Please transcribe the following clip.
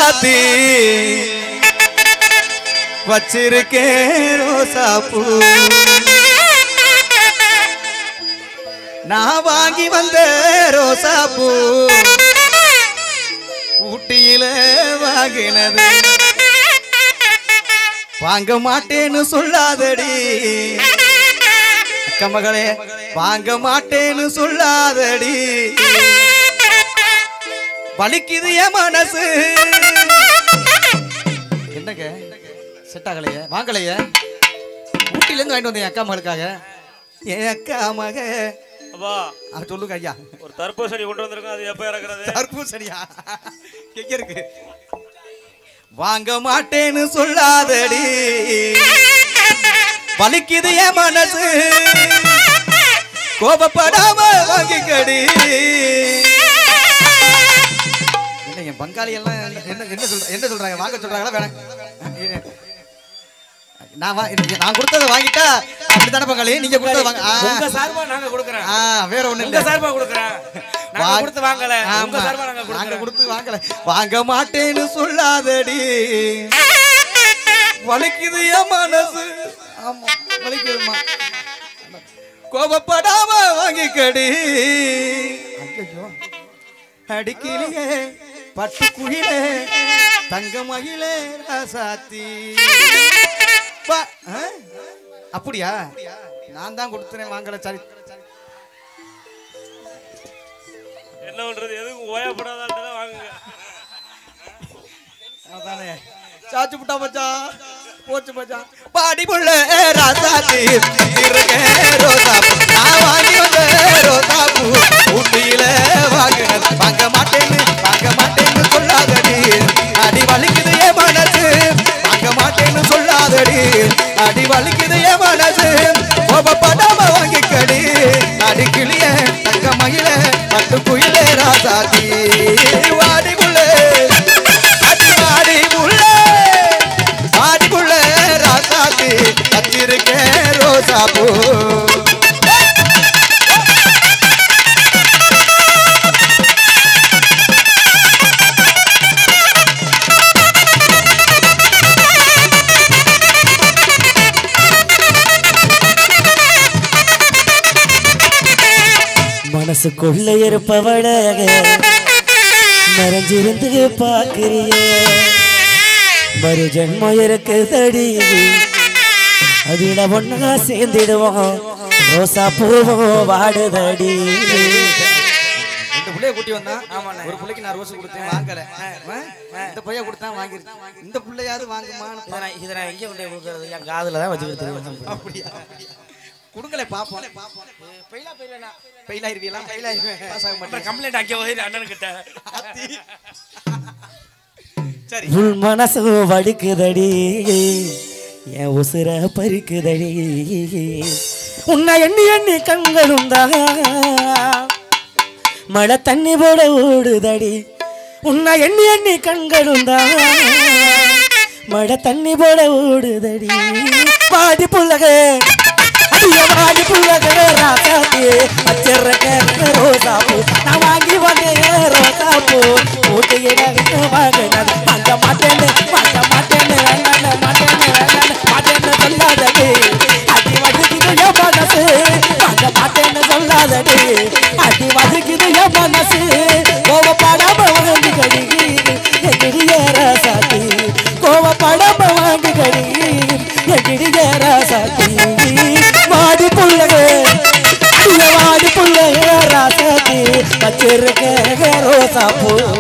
ராசாத்தி வச்சிருக்கேன் ரோசா பூ நான் வாங்கி வந்த ரோசா பூ ஊட்டியில வாங்கினது வாங்க மாட்டேன்னு சொல்லாதடி அக்கா மகளே வாங்க மாட்டேன்னு சொல்லாதடி வலிக்குது என் மனசு என்னங்க செட் ஆகலையே வாங்கலையே ஊட்டில இருந்து வாங்கிட்டு வந்தேன் என் அக்கா மகளுக்காக என் அக்கா மக அப்பா ஆ, சொல்லுங்க ஐயா ஒரு தர்பூசணி கொண்டு வந்திருக்கோம் அது எப்ப இறக்குறது தர்பூசணியா எங்க இருக்கு வாங்க மாட்டேன்னு சொல்லாதடி வலிக்குது என் மனசு கோபப்படாம வாங்கிக்கடி என்ன என் பங்காளி எல்லாம் என்ன என்ன சொல்ற என்ன சொல்றாங்க வாங்க சொல்றாங்களா வேணாம் நான் வா நான் கொடுத்ததை வாங்கிட்டா அப்படித்தானே பங்காளி நீங்க கொடுத்ததை வாங்க ஆ, உங்க சார்பா நாங்க கொடுக்கறோம் ஆ வேற ஒண்ணு உங்க இல்ல சார்பா கொடுக்கறோம் நாங்க வா- கொடுத்து வாங்கல உங்க ஆமா. சார்பா நாங்க நாங்க கொடுக்கறோம் கொடுத்து வாங்கல வாங்க மாட்டேன்னு சொல்லாதடி வலிக்குது என் மனசு ஆமா வலிக்குதுமா கோபப்படாம வாங்கிக்கடி ஐயையோ. அடிக்கிலியே பட்டு குயிலே தங்க மகிழே ராசாத்தி பா, ஆ? அப்படியா நான் தான் கொடுத்தேன் வாங்கல சரி என்ன பண்றது எதுவும் ஓயப்படாதான் வாங்குங்க அதானே சாச்சு புட்டா மச்சான் போச்சு மச்சான் பாடி புள்ள ராசாத்தி இருக்க ரோசா பூ. நான் வாங்கி வந்த ரோசா பூ ஊட்டியில வாங்கினது வாங்க மாட்டேன்னு வாங்க மாட்டேன்னு சொல்லாதடி அடி வலிக்குது என் மனசு வாங்க மாட்டேன்னு சொல்லாதடி அடி வலிக்குது என் மனசு கோபப்படாம வாங்கிக்கடி அடி கிளிய தங்க மகிழ பட்டு குயிலே ராசாத்தி வாடி புள்ளே அடி வாடி புள்ளே வாடி புள்ளே ராசாத்தி வச்சிருக்கேன் ரோசா பூ மனசுக்குள்ள இருப்பவள மறைஞ்சிருந்து பாக்குறியே மறு ஜென்மம் இருக்குதடி அதில ஒன்னா சேர்ந்திடுவோம் ரோசா பூவும் வாடுதடி ரெண்டு பிள்ளைய கூட்டி வந்தான் ஒரு பிள்ளைக்கு நான் ரோஸ் கொடுத்தேன் வாங்கல ஆ? இந்த பையன் கொடுத்தா வாங்கிருக்கேன் இந்த பிள்ளையாவது வாங்குமான்னு இதை நான் இதை நான் எங்கே கொண்டு போய் கொடுக்கறது என் காதில் தான் வச்சு கொடுத்துருவேன் அப்படியா கொடுங்களே பாப்போம் பெயிலாயிருவீங்களா பாஸ் ஆக மாட்டேன் கம்ப்ளைண்ட் அங்கே போய் அண்ணன் கிட்ட சரி உள் மனசு வடிக்குதடி என் உசுர பறிக்குதடி உன்னை எண்ணி எண்ணி கண்களும் தான் மழை தண்ணி போட ஓடுதடி உன்னை எண்ணி எண்ணி கண்களும் தான் மழை தண்ணி போட ஓடுதடி பாடி புள்ளகே அடிய வாடி புள்ளகே ராசாத்தி வச்சிருக்க ரோசா பூ நான் வாங்கி வந்தேன் ரோசா பூ ஊட்டியிட வாங்கினது வாங்க மாட்டேன்னு வாங்க மாட்டேன்னு வேண்டான்னு மாட்டேன்னு வேண்டான்னு மாட்டேன்னு சொல்லாதடி அடி வதுக்குது என் மனசு வாங்க மாட்டேன்னு சொல்லாதடி அடி வதுக்குது என் மனசு கோவப்படாம வாங்கி கடி எங்கிடிய ராசாத்தி கோவப்படாம வாங்கி கடி எங்கிடிய ராசாத்தி வாடி புள்ளகே அடிய வாடி புள்ளகே ராசாத்தி வச்சிருக்க ரோசா பூ